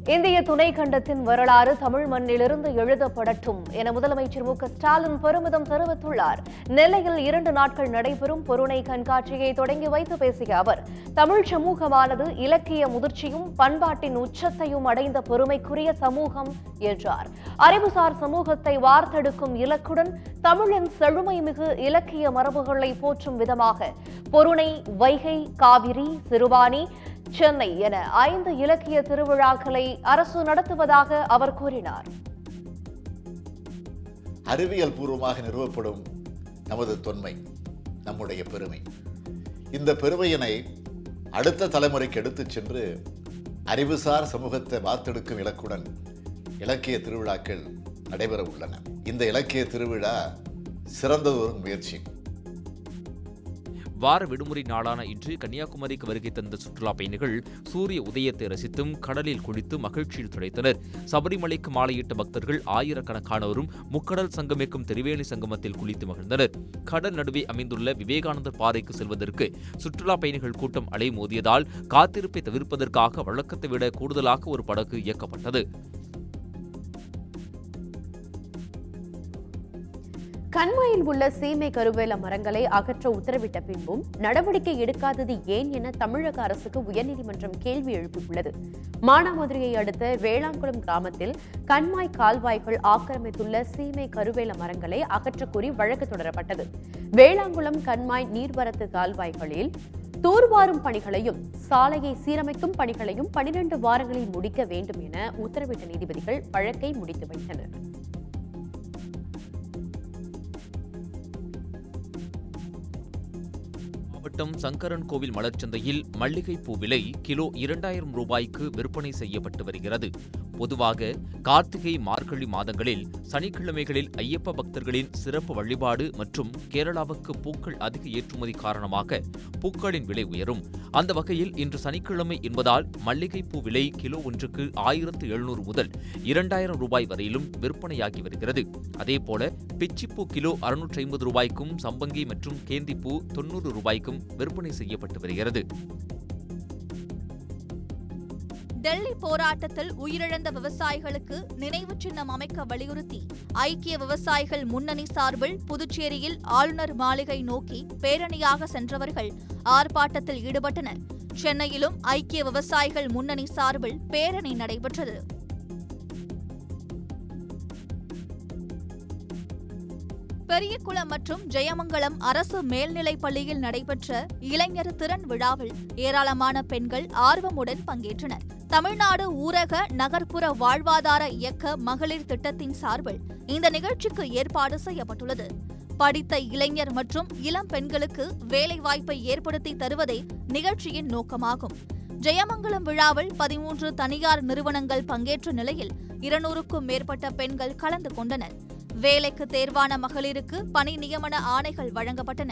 இந்திய துணை கண்டத்தின் வரலாறு தமிழ் மண்ணிலிருந்து எழுதப்படட்டும் என முதலமைச்சர் மு க ஸ்டாலின் பெருமிதம் தெரிவித்துள்ளார் நெல்லையில் இரண்டு நாட்கள் நடைபெறும் பொருணை கண்காட்சியை தொடங்கி வைத்து பேசிய அவர் தமிழ் சமூகமானது இலக்கிய முதிர்ச்சியும் பண்பாட்டின் உச்சத்தையும் அடைந்த பெருமைக்குரிய சமூகம் என்றார் அறிவுசார் சமூகத்தை வார்த்தெடுக்கும் இலக்குடன் தமிழின் செழுமைமிகு இலக்கிய மரபுகளை போற்றும் விதமாக பொருணை வைகை காவிரி சிறுவாணி சென்னை என ஐந்து இலக்கிய திருவிழாக்களை அரசு நடத்துவதாக அவர் கூறினார் அறிவியல் பூர்வமாக நிறுவப்படும் நமது தொன்மை நம்முடைய பெருமை இந்த பெருமையினை அடுத்த தலைமுறைக்கு எடுத்துச் சென்று அறிவுசார் சமூகத்தை வார்த்தெடுக்கும் இலக்குடன் இலக்கிய திருவிழாக்கள் நடைபெற உள்ளன இந்த இலக்கிய திருவிழா சிறந்ததொரு முயற்சி வார விடுமுறை நாளான இன்று கன்னியாகுமரிக்கு வருகை தந்த சுற்றுலா பயணிகள் சூரிய உதயத்தை ரசித்தும் கடலில் குளித்து மகிழ்ச்சியில் துடைத்தனர் சபரிமலைக்கு மாலையிட்ட பக்தர்கள் ஆயிரக்கணக்கானோரும் முக்கடல் சங்கமிக்கும் திரிவேணி சங்கமத்தில் குளித்து மகிழ்ந்தனர் கடல் நடுவே அமைந்துள்ள விவேகானந்தர் பாறைக்கு செல்வதற்கு சுற்றுலா பயணிகள் கூட்டம் அலைமோதியதால் காத்திருப்பை தவிர்ப்பதற்காக வழக்கத்தை விட கூடுதலாக ஒரு படகு இயக்கப்பட்டது கண்மாயில் உள்ள சீமை கருவேல மரங்களை அகற்ற உத்தரவிட்ட பின்பும் நடவடிக்கை எடுக்காதது ஏன் என தமிழக அரசுக்கு உயர்நீதிமன்றம் கேள்வி எழுப்பியுள்ளது மானாமதுரையை அடுத்த வேளாங்குளம் கிராமத்தில் கண்மாய் கால்வாய்கள் ஆக்கிரமித்துள்ள சீமை கருவேல மரங்களை அகற்றக் கோரி வழக்கு தொடரப்பட்டது வேளாங்குளம் கண்மாய் நீர்வரத்து கால்வாய்களில் தூர்வாரும் பணிகளையும் சாலையை சீரமைக்கும் பணிகளையும் பனிரெண்டு வாரங்களில் முடிக்க வேண்டும் என உத்தரவிட்ட நீதிபதிகள் வழக்கை முடித்து வைத்தனர் மாவட்டம் சங்கரன் கோவில் மலர்ச்சந்தையில் மல்லிகை பூ விலை கிலோ இரண்டாயிரம் ரூபாய்க்கு விற்பனை செய்யப்பட்டு வருகிறது பொதுவாக கார்த்திகை மார்கழி மாதங்களில் சனிக்கிழமைகளில் ஐயப்ப பக்தர்களின் சிறப்பு வழிபாடு மற்றும் கேரளாவுக்கு பூக்கள் அதிக ஏற்றுமதி காரணமாக பூக்களின் விலை உயரும் அந்த வகையில் இன்று சனிக்கிழமை என்பதால் மல்லிகை பூ விலை கிலோ ஒன்றுக்கு ஆயிரத்து எழுநூறு முதல் இரண்டாயிரம் ரூபாய் வரையிலும் விற்பனையாகி வருகிறது அதேபோல பிச்சிப்பூ கிலோ அறுநூற்றி ஐம்பது ரூபாய்க்கும் சம்பங்கி மற்றும் கேந்திப்பூ தொன்னூறு ரூபாய்க்கும் விற்பனை செய்யப்பட்டு வருகிறது டெல்லி போராட்டத்தில் உயிரிழந்த விவசாயிகளுக்கு நினைவு சின்னம் அமைக்க வலியுறுத்தி ஐக்கிய விவசாயிகள் முன்னணி சார்பில் புதுச்சேரியில் ஆளுநர் மாளிகை நோக்கி பேரணியாக சென்றவர்கள் ஆர்ப்பாட்டத்தில் ஈடுபட்டனர் சென்னையிலும் ஐக்கிய விவசாயிகள் முன்னணி சார்பில் பேரணி நடைபெற்றது பெரியகுளம் மற்றும் ஜெயமங்கலம் அரசு மேல்நிலைப் பள்ளியில் நடைபெற்ற இளைஞர் திறன் விழாவில் ஏராளமான பெண்கள் ஆர்வமுடன் பங்கேற்றனர் தமிழ்நாடு ஊரக நகர்ப்புற வாழ்வாதார இயக்க மகளிர் திட்டத்தின் சார்பில் இந்த நிகழ்ச்சிக்கு ஏற்பாடு செய்யப்பட்டுள்ளது படித்த இளைஞர் மற்றும் இளம் பெண்களுக்கு வேலைவாய்ப்பை ஏற்படுத்தி தருவதே நிகழ்ச்சியின் நோக்கமாகும் ஜெயமங்கலம் விழாவில் பதிமூன்று தனியார் நிறுவனங்கள் பங்கேற்ற நிலையில் இருநூறுக்கும் மேற்பட்ட பெண்கள் கலந்து கொண்டனர் வேலைக்கு தேர்வான மகளிருக்கு பணி நியமன ஆணைகள் வழங்கப்பட்டன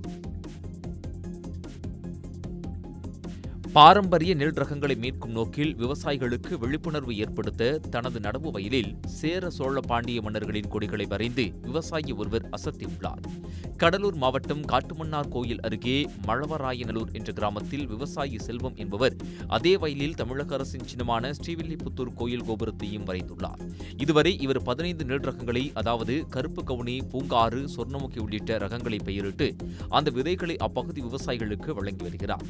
பாரம்பரிய நெல் ரகங்களை மீட்கும் நோக்கில் விவசாயிகளுக்கு விழிப்புணர்வு ஏற்படுத்த தனது நடவு வயலில் சேர சோழ பாண்டிய மன்னர்களின் கொடிகளை வரைந்து விவசாயி ஒருவர் அசத்தியுள்ளார் கடலூர் மாவட்டம் காட்டுமன்னார் கோயில் அருகே மழவராயநல்லூர் என்ற கிராமத்தில் விவசாயி செல்வம் என்பவர் அதே வயலில் தமிழக அரசின் சின்னமான ஸ்ரீவில்லிபுத்தூர் கோயில் கோபுரத்தையும் வரைந்துள்ளார் இதுவரை இவர் பதினைந்து நெல் ரகங்களை அதாவது கருப்பு கவுனி பூங்காறு சொர்ணமுகி உள்ளிட்ட ரகங்களை பெயரிட்டு அந்த விதைகளை அப்பகுதி விவசாயிகளுக்கு வழங்கி வருகிறார்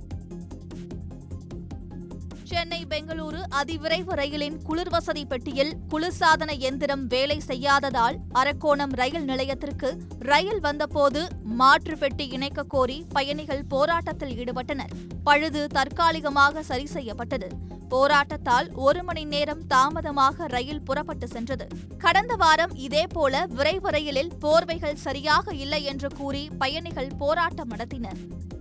சென்னை பெங்களூரு அதிவிரைவு ரயிலின் குளிர் வசதி பெட்டியில் குளிர்சாதன எந்திரம் வேலை செய்யாததால் அரக்கோணம் ரயில் நிலையத்திற்கு ரயில் வந்தபோது மாற்று பெட்டி இணைக்க கோரி பயணிகள் போராட்டத்தில் ஈடுபட்டனர் பழுது தற்காலிகமாக சரி செய்யப்பட்டது போராட்டத்தால் ஒரு மணி நேரம் தாமதமாக ரயில் புறப்பட்டு சென்றது கடந்த வாரம் இதேபோல விரைவு ரயிலில் போர்வைகள் சரியாக இல்லை என்று கூறி பயணிகள் போராட்டம் நடத்தினர்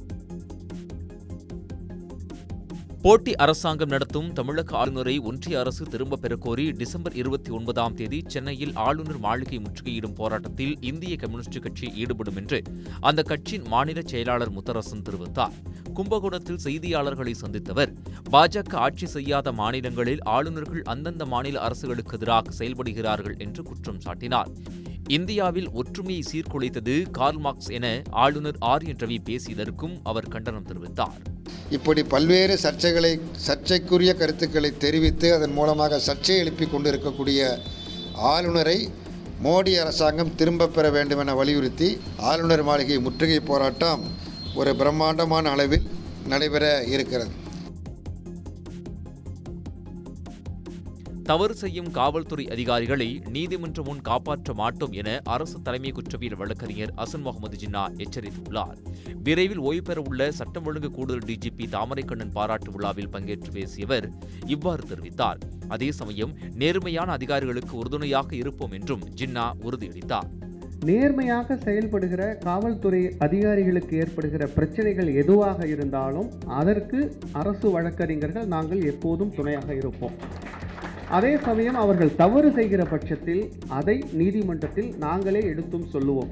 போட்டி அரசாங்கம் நடத்தும் தமிழக ஆளுநரை ஒன்றிய அரசு திரும்பப் பெறக் கோரி டிசம்பர் இருபத்தி ஒன்பதாம் தேதி சென்னையில் ஆளுநர் மாளிகை முற்றுகையிடும் போராட்டத்தில் இந்திய கம்யூனிஸ்ட் கட்சி ஈடுபடும் என்று அந்த கட்சியின் மாநில செயலாளர் முத்தரசன் தெரிவித்தார் கும்பகோணத்தில் செய்தியாளர்களை சந்தித்தவர் பாஜக ஆட்சி செய்யாத மாநிலங்களில் ஆளுநர்கள் அந்தந்த மாநில அரசுகளுக்கு எதிராக செயல்படுகிறார்கள் என்று குற்றம் சாட்டினார் இந்தியாவில் ஒற்றுமையை சீர்குலைத்தது கார்ல் மார்க்ஸ் என ஆளுநர் ஆர் என் ரவி பேசியதற்கும் அவர் கண்டனம் தெரிவித்தார் இப்படி பல்வேறு சர்ச்சைகளை சர்ச்சைக்குரிய கருத்துக்களை தெரிவித்து அதன் மூலமாக சர்ச்சை எழுப்பி கொண்டிருக்கக்கூடிய ஆளுநரை மோடி அரசாங்கம் திரும்பப் பெற வேண்டும் என வலியுறுத்தி ஆளுநர் மாளிகை முற்றுகை போராட்டம் ஒரு பிரம்மாண்டமான அளவில் நடைபெற இருக்கிறது தவறு செய்யும் காவல்துறை அதிகாரிகளை நீதிமன்றம் முன் காப்பாற்ற மாட்டோம் என அரசு தலைமை குற்றவியல் வழக்கறிஞர் அசன் முகமது ஜின்னா எச்சரித்துள்ளார் விரைவில் ஓய்வு பெறவுள்ள சட்டம் ஒழுங்கு கூடுதல் டிஜிபி தாமரைக்கண்ணன் பாராட்டு விழாவில் பங்கேற்று பேசியவர் இவ்வாறு தெரிவித்தார் அதே சமயம் நேர்மையான அதிகாரிகளுக்கு உறுதுணையாக இருப்போம் என்றும் ஜின்னா உறுதியளித்தார் நேர்மையாக செயல்படுகிற காவல்துறை அதிகாரிகளுக்கு ஏற்படுகிற பிரச்சனைகள் எதுவாக இருந்தாலும் அதற்கு அரசு வழக்கறிஞர்கள் நாங்கள் எப்போதும் துணையாக இருப்போம் அதே சமயம் அவர்கள் தவறு செய்கிற பட்சத்தில் அதை நீதிமன்றத்தில் நாங்களே எடுத்தும் சொல்லுவோம்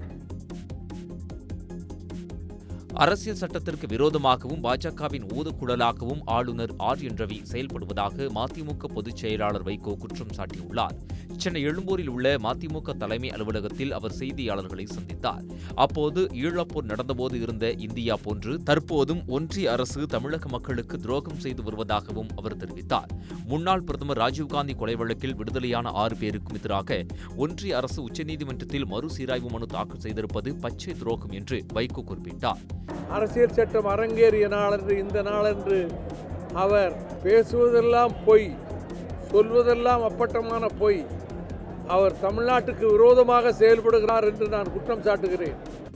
அரசியல் சட்டத்திற்கு விரோதமாகவும் பாஜகவின் ஊதுகுழலாகவும் ஆளுநர் ஆர் என் ரவி செயல்படுவதாக மதிமுக பொதுச் செயலாளர் வைகோ குற்றம் சாட்டியுள்ளார் சென்னை எழும்பூரில் உள்ள மதிமுக தலைமை அலுவலகத்தில் அவர் செய்தியாளர்களை சந்தித்தார் அப்போது ஈழப்போர் நடந்தபோது இருந்த இந்தியா போன்று தற்போதும் ஒன்றிய அரசு தமிழக மக்களுக்கு துரோகம் செய்து வருவதாகவும் அவர் தெரிவித்தார் முன்னாள் பிரதமர் ராஜீவ்காந்தி கொலை வழக்கில் விடுதலையான ஆறு பேருக்கும் எதிராக ஒன்றிய அரசு உச்சநீதிமன்றத்தில் மறுசீராய்வு மனு தாக்கல் செய்திருப்பது பச்சை துரோகம் என்று வைகோ குறிப்பிட்டார் அரசியல் சட்டம் அரங்கேறிய நாளன்று இந்த நாளன்று அவர் பேசுவதெல்லாம் பொய் சொல்வதெல்லாம் அப்பட்டமான பொய் அவர் தமிழ்நாட்டுக்கு விரோதமாக செயல்படுகிறார் என்று நான் குற்றம் சாட்டுகிறேன்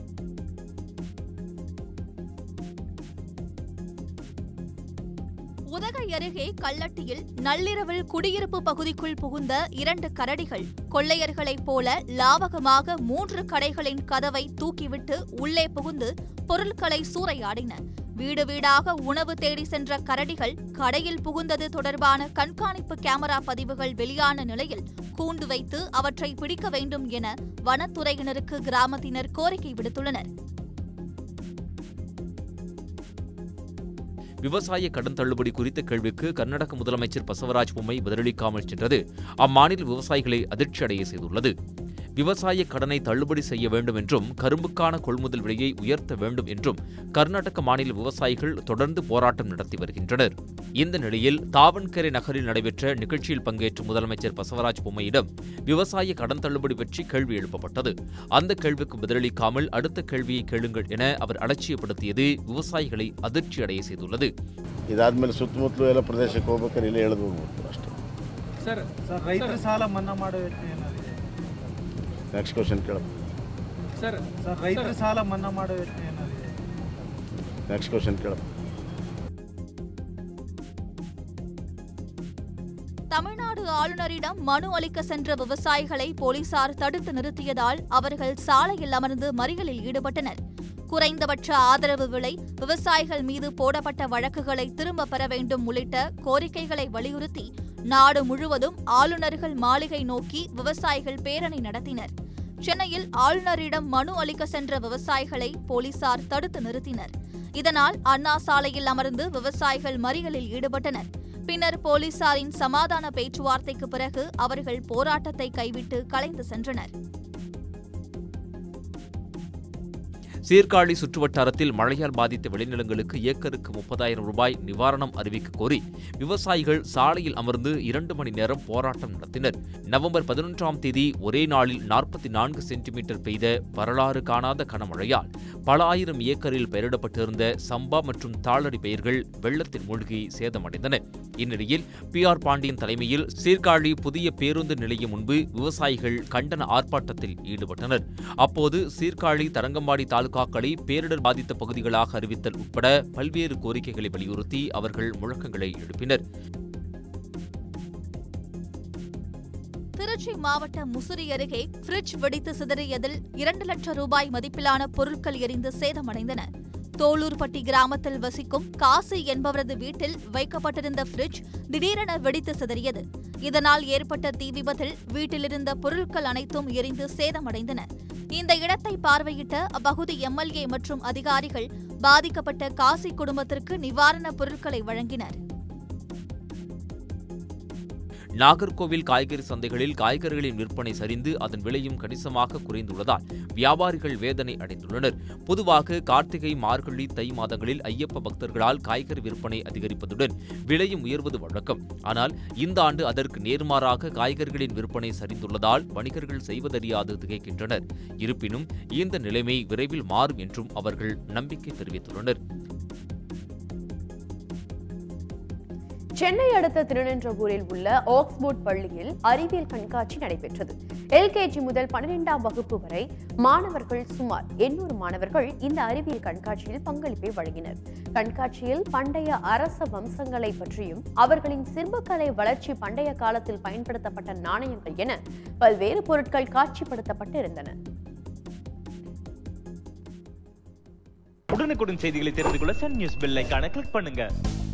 உதகை அருகே கள்ளட்டியில் நள்ளிரவில் குடியிருப்பு பகுதிக்குள் புகுந்த இரண்டு கரடிகள் கொள்ளையர்களைப் போல லாவகமாக மூன்று கடைகளின் கதவை தூக்கிவிட்டு உள்ளே புகுந்து பொருட்களை சூறையாடின வீடு வீடாக உணவு தேடி சென்ற கரடிகள் கடையில் புகுந்தது தொடர்பான கண்காணிப்பு கேமரா பதிவுகள் வெளியான நிலையில் கூண்டு வைத்து அவற்றை பிடிக்க வேண்டும் என வனத்துறையினருக்கு கிராமத்தினர் கோரிக்கை விடுத்துள்ளனர் விவசாய கடன் தள்ளுபடி குறித்த கேள்விக்கு கர்நாடக முதலமைச்சர் பசவராஜ் பொம்மை பதிலளிக்காமல் சென்றது அம்மாநில விவசாயிகளை அதிர்ச்சியடைய செய்துள்ளது விவசாய கடனை தள்ளுபடி செய்ய வேண்டும் என்றும் கரும்புக்கான கொள்முதல் விலையை உயர்த்த வேண்டும் என்றும் கர்நாடக மாநில விவசாயிகள் தொடர்ந்து போராட்டம் நடத்தி வருகின்றனர் இந்த நிலையில் தாவன்கரை நகரில் நடைபெற்ற நிகழ்ச்சியில் பங்கேற்ற முதலமைச்சர் பசவராஜ் பொம்மையிடம் விவசாய கடன் தள்ளுபடி பற்றி கேள்வி எழுப்பப்பட்டது அந்த கேள்விக்கு பதிலளிக்காமல் அடுத்த கேள்வியை கேளுங்கள் என அவர் அலட்சியப்படுத்தியது விவசாயிகளை அதிர்ச்சியடைய செய்துள்ளது ಇದಾದ್ಮೇಲೆ ಸುತ್ತಮುತ್ತಲು ಎಲ್ಲ ಪ್ರದೇಶಕ್ಕೆ ಹೋಗ್ಬೇಕಾದ್ರೆ ಇಲ್ಲೇ ಎಳೆದು ಹೋಗ್ಬೇಕು ಅಷ್ಟೇ ಸರ್ ಸರ್ ರೈತರ ಸಾಲ ಮನ್ನಾ ಮಾಡೋ ಯೋಚನೆ ಏನಾಗಿದೆ ನೆಕ್ಸ್ಟ್ ಕ್ವಶನ್ ಕೇಳ ಸರ್ ಸರ್ ರೈತರ ಸಾಲ ಮನ್ನಾ ಮಾಡೋ ಯೋಚನೆ ಏನಾಗಿದೆ ನೆಕ್ಸ್ಟ್ ಕ್ವಶನ್ ಕೇಳ தமிழ்நாடு ஆளுநரிடம் மனு அளிக்க சென்ற விவசாயிகளை போலீசார் தடுத்து நிறுத்தியதால் அவர்கள் சாலையில் அமர்ந்து மறியலில் ஈடுபட்டனர் குறைந்தபட்ச ஆதரவு விலை விவசாயிகள் மீது போடப்பட்ட வழக்குகளை திரும்ப பெற வேண்டும் உள்ளிட்ட கோரிக்கைகளை வலியுறுத்தி நாடு முழுவதும் ஆளுநர்கள் மாளிகை நோக்கி விவசாயிகள் பேரணி நடத்தினர் சென்னையில் ஆளுநரிடம் மனு அளிக்க சென்ற விவசாயிகளை போலீசார் தடுத்து நிறுத்தினர் இதனால் அண்ணா சாலையில் அமர்ந்து விவசாயிகள் மறியலில் ஈடுபட்டனர் பின்னர் போலீசாரின் சமாதான பேச்சுவார்த்தைக்கு பிறகு அவர்கள் போராட்டத்தை கைவிட்டு கலைந்து சென்றனர் சீர்காழி சுற்றுவட்டாரத்தில் மழையால் பாதித்த விளைநிலங்களுக்கு ஏக்கருக்கு முப்பதாயிரம் ரூபாய் நிவாரணம் அறிவிக்க கோரி விவசாயிகள் சாலையில் அமர்ந்து இரண்டு மணி நேரம் போராட்டம் நடத்தினர் நவம்பர் பதினொன்றாம் தேதி ஒரே நாளில் நாற்பத்தி நான்கு சென்டிமீட்டர் பெய்த வரலாறு காணாத கனமழையால் பல ஆயிரம் ஏக்கரில் பயிரிடப்பட்டிருந்த சம்பா மற்றும் தாளடி பயிர்கள் வெள்ளத்தில் மூழ்கி சேதமடைந்தன இந்நிலையில் பி ஆர் பாண்டியன் தலைமையில் சீர்காழி புதிய பேருந்து நிலையம் முன்பு விவசாயிகள் கண்டன ஆர்ப்பாட்டத்தில் ஈடுபட்டனர் அப்போது சீர்காழி தரங்கம்பாடி தாலுகாக்களை பேரிடர் பாதித்த பகுதிகளாக அறிவித்தல் உட்பட பல்வேறு கோரிக்கைகளை வலியுறுத்தி அவர்கள் முழக்கங்களை எழுப்பினர் திருச்சி மாவட்டம் முசிறி அருகே ஃபிரிட்ஜ் வெடித்து சிதறியதில் இரண்டு லட்சம் ரூபாய் மதிப்பிலான பொருட்கள் எரிந்து சேதமடைந்தன தோளூர்பட்டி கிராமத்தில் வசிக்கும் காசி என்பவரது வீட்டில் வைக்கப்பட்டிருந்த ஃபிரிட்ஜ் திடீரென வெடித்து சிதறியது இதனால் ஏற்பட்ட தீ விபத்தில் வீட்டிலிருந்த பொருட்கள் அனைத்தும் எரிந்து சேதமடைந்தன இந்த இடத்தை பார்வையிட்ட அப்பகுதி எம்எல்ஏ மற்றும் அதிகாரிகள் பாதிக்கப்பட்ட காசி குடும்பத்திற்கு நிவாரணப் பொருட்களை வழங்கினர் நாகர்கோவில் காய்கறி சந்தைகளில் காய்கறிகளின் விற்பனை சரிந்து அதன் விலையும் கணிசமாக குறைந்துள்ளதால் வியாபாரிகள் வேதனை அடைந்துள்ளனர் பொதுவாக கார்த்திகை மார்கழி தை மாதங்களில் ஐயப்ப பக்தர்களால் காய்கறி விற்பனை அதிகரிப்பதுடன் விலையும் உயர்வது வழக்கம் ஆனால் இந்த ஆண்டு அதற்கு நேர்மாறாக காய்கறிகளின் விற்பனை சரிந்துள்ளதால் வணிகர்கள் செய்வதறியாது திகைக்கின்றனர் இருப்பினும் இந்த நிலைமை விரைவில் மாறும் என்றும் அவர்கள் நம்பிக்கை தெரிவித்துள்ளனர் சென்னை அடுத்த திருநின்றவூரில் உள்ள ஆக்ஸ்போர்ட் பள்ளியில் அறிவியல் கண்காட்சி நடைபெற்றது எல்கேஜி முதல் பன்னிரெண்டாம் வகுப்பு வரை மாணவர்கள் சுமார் எண்ணூறு மாணவர்கள் இந்த அறிவியல் கண்காட்சியில் பங்களிப்பை வழங்கினர் கண்காட்சியில் பண்டைய அரச வம்சங்களை பற்றியும் அவர்களின் சிற்பக்கலை வளர்ச்சி பண்டைய காலத்தில் பயன்படுத்தப்பட்ட நாணயங்கள் என பல்வேறு பொருட்கள் காட்சிப்படுத்தப்பட்டு இருந்தன உடனுக்குடன் செய்திகளை தெரிந்து கொள்ள சன் நியூஸ் பெல் ஐகானை கிளிக் பண்ணுங்க